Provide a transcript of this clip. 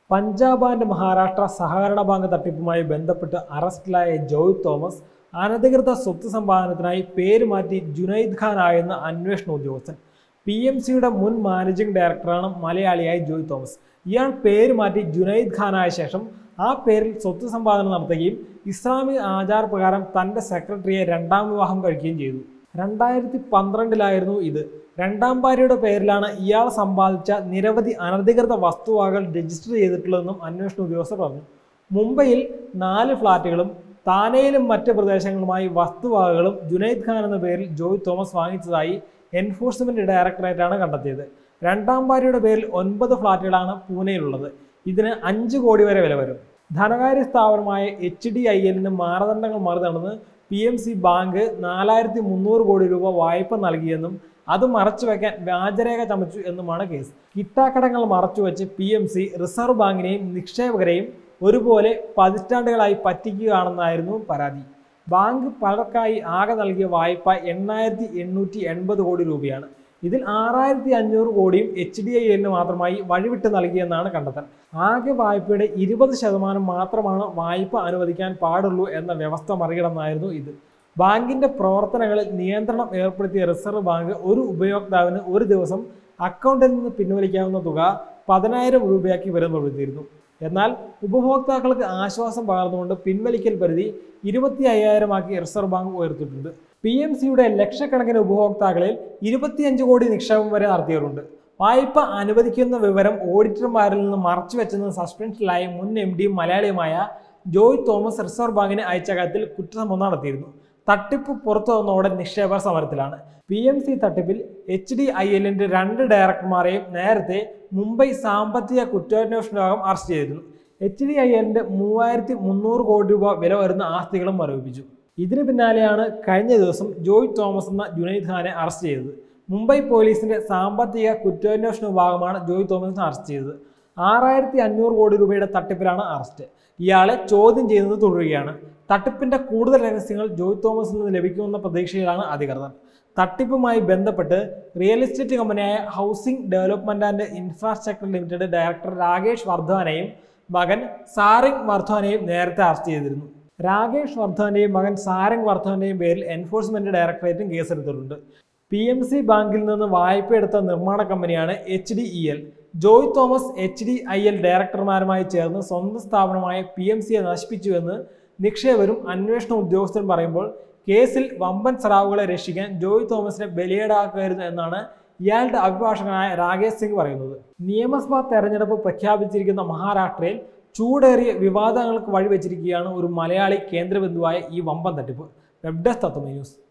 Punjab and Maharashtra സഹകരണ bank തട്ടിപ്പുമായി ബന്ധപ്പെട്ട് അറസ്റ്റിലായ ജോയ് തോമസ് അനധികൃത സ്വത്ത് സമ്പാദനത്തിനായി പേര് മാറ്റി ജുനൈദ് ഖാൻ ആയെന്ന് അന്വേഷണ ഉദ്യോഗസ്ഥൻ പി എം സിയുടെ മുൻ മാനേജിംഗ് ഡയറക്ടറാണ് മലയാളിയായ ജോയ് തോമസ് ഇയാൾ പേര് മാറ്റി ജുനൈദ് ഖാനായ ശേഷം ആ പേരിൽ സ്വത്ത് സമ്പാദനം നടത്തുകയും ഇസ്ലാമിക ആചാരപ്രകാരം തൻ്റെ സെക്രട്ടറിയെ രണ്ടാം വിവാഹം കഴിക്കുകയും ചെയ്തു രണ്ടായിരത്തി പന്ത്രണ്ടിലായിരുന്നു ഇത് രണ്ടാം ഭാര്യയുടെ പേരിലാണ് ഇയാൾ സമ്പാദിച്ച നിരവധി അനധികൃത വസ്തുവകകൾ രജിസ്റ്റർ ചെയ്തിട്ടുള്ളതെന്നും അന്വേഷണ ഉദ്യോഗസ്ഥർ പറഞ്ഞു മുംബൈയിൽ നാല് ഫ്ളാറ്റുകളും താനെയിലും മറ്റ് പ്രദേശങ്ങളുമായി വസ്തുവകകളും ജുനൈദ് ഖാൻ എന്ന പേരിൽ ജോയ് തോമസ് വാങ്ങിച്ചതായി എൻഫോഴ്സ്മെന്റ് ഡയറക്ടറേറ്റാണ് കണ്ടെത്തിയത് രണ്ടാം ഭാര്യയുടെ പേരിൽ ഒൻപത് ഫ്ളാറ്റുകളാണ് പൂനെയിലുള്ളത് ഇതിന് അഞ്ച് കോടി വരെ വില വരും ധനകാര്യ സ്ഥാപനമായ എച്ച് ഡി ഐ എല്ലിന് മാനദണ്ഡങ്ങൾ മറികടന്ന് പി എം സി ബാങ്ക് നാലായിരത്തി മുന്നൂറ് കോടി രൂപ വായ്പ നൽകിയെന്നും അത് മറച്ചുവെക്കാൻ വ്യാജരേഖ ചമച്ചു എന്നുമാണ് കേസ് കിട്ടാക്കടങ്ങൾ മറച്ചുവെച്ച് പി എം സി റിസർവ് ബാങ്കിനെയും നിക്ഷേപകരെയും ഒരുപോലെ പതിറ്റാണ്ടുകളായി പറ്റിക്കുകയാണെന്നായിരുന്നു പരാതി ബാങ്ക് പലർക്കായി ആകെ നൽകിയ വായ്പ എണ്ണായിരത്തി എണ്ണൂറ്റി എൺപത് കോടി രൂപയാണ് ഇതിൽ ആറായിരത്തി അഞ്ഞൂറ് കോടിയും എച്ച് ഡി ഐ എല്ലിന് മാത്രമായി വഴിവിട്ട് നൽകിയെന്നാണ് കണ്ടെത്തൽ ആകെ വായ്പയുടെ ഇരുപത് ശതമാനം മാത്രമാണ് വായ്പ അനുവദിക്കാൻ പാടുള്ളൂ എന്ന വ്യവസ്ഥ മറികടന്നായിരുന്നു ഇത് ബാങ്കിന്റെ പ്രവർത്തനങ്ങളിൽ നിയന്ത്രണം ഏർപ്പെടുത്തിയ റിസർവ് ബാങ്ക് ഒരു ഉപയോക്താവിന് ഒരു ദിവസം അക്കൗണ്ടിൽ നിന്ന് പിൻവലിക്കാവുന്ന തുക പതിനായിരം രൂപയാക്കി വരുന്നുള്ളൂ എന്നാൽ ഉപഭോക്താക്കൾക്ക് ആശ്വാസം പകർന്നുകൊണ്ട് പിൻവലിക്കൽ പരിധി ഇരുപത്തി അയ്യായിരമാക്കി റിസർവ് ബാങ്ക് ഉയർത്തിയിട്ടുണ്ട് പി എം സിയുടെ ലക്ഷക്കണക്കിന് ഉപഭോക്താക്കളിൽ ഇരുപത്തിയഞ്ച് കോടി നിക്ഷേപം വരെ നടത്തിയവരുണ്ട് വായ്പ അനുവദിക്കുന്ന വിവരം ഓഡിറ്റർമാരിൽ നിന്ന് മറച്ചുവെച്ചെന്ന് സസ്പെൻഷനിലായ മുൻ എം ഡിയും മലയാളിയുമായ ജോയ് തോമസ് റിസർവ് ബാങ്കിന് അയച്ച കത്തിൽ കുറ്റസമ്മതം നടത്തിയിരുന്നു തട്ടിപ്പ് പുറത്തു വന്നതോടെ നിക്ഷേപകർ സമരത്തിലാണ് പി എം സി തട്ടിപ്പിൽ എച്ച് ഡി ഐ എല്ലിന്റെ രണ്ട് ഡയറക്ടർമാരെയും നേരത്തെ മുംബൈ സാമ്പത്തിക കുറ്റാന്വേഷണ വിഭാഗം അറസ്റ്റ് ചെയ്തിരുന്നു എച്ച് ഡി ഐ എല്ലിന്റെ മൂവായിരത്തി മുന്നൂറ് കോടി രൂപ വില വരുന്ന ആസ്തികളും മരവിപ്പിച്ചു ഇതിന് പിന്നാലെയാണ് കഴിഞ്ഞ ദിവസം ജോയ് തോമസ് എന്ന ജുനൈദ് ഖാനെ അറസ്റ്റ് ചെയ്തത് മുംബൈ പോലീസിന്റെ സാമ്പത്തിക കുറ്റാന്വേഷണ വിഭാഗമാണ് ജോയ് തോമസിനെ അറസ്റ്റ് ചെയ്തത് ആറായിരത്തി അഞ്ഞൂറ് കോടി രൂപയുടെ തട്ടിപ്പിലാണ് അറസ്റ്റ് ഇയാളെ ചോദ്യം ചെയ്യുന്നത് തുടരുകയാണ് തട്ടിപ്പിന്റെ കൂടുതൽ രഹസ്യങ്ങൾ ജോയ് തോമസിൽ നിന്ന് ലഭിക്കുമെന്ന പ്രതീക്ഷയിലാണ് അധികൃതർ തട്ടിപ്പുമായി ബന്ധപ്പെട്ട് റിയൽ എസ്റ്റേറ്റ് കമ്പനിയായ housing development and infrastructure limited director Rakesh വർദ്ധവാനെയും മകൻ സാറിംഗ് വർദ്ധവാനെയും നേരത്തെ അറസ്റ്റ് ചെയ്തിരുന്നു രാകേഷ് വർദ്ധവാന്റെയും മകൻ സാരംഗ് വർദ്ധവാന്റെയും പേരിൽ എൻഫോഴ്സ്മെന്റ് ഡയറക്ടറേറ്റും കേസെടുത്തിട്ടുണ്ട് പി എം സി ബാങ്കിൽ നിന്ന് വായ്പ എടുത്ത നിർമ്മാണ കമ്പനിയാണ് H D E L Joy Thomas H D I L ഡയറക്ടർമാരുമായി ചേർന്ന് സ്വന്തം സ്ഥാപനമായ പി എം സിയെ നശിപ്പിച്ചുവെന്ന് നിക്ഷേപരും അന്വേഷണ ഉദ്യോഗസ്ഥരും പറയുമ്പോൾ കേസിൽ വമ്പൻ സ്രാവുകളെ രക്ഷിക്കാൻ ജോയ് തോമസിനെ ബലിയേടാക്കുകയായിരുന്നു എന്നാണ് ഇയാളുടെ അഭിഭാഷകനായ രാകേഷ് സിംഗ് പറയുന്നത് നിയമസഭാ തെരഞ്ഞെടുപ്പ് പ്രഖ്യാപിച്ചിരിക്കുന്ന മഹാരാഷ്ട്രയിൽ ചൂടേറിയ വിവാദങ്ങൾക്ക് വഴിവെച്ചിരിക്കുകയാണ് ഒരു മലയാളി കേന്ദ്രബിന്ദുവായ ഈ വമ്പൻ തട്ടിപ്പ് വെബ് ഡെസ്ക് തത്വമേ ന്യൂസ്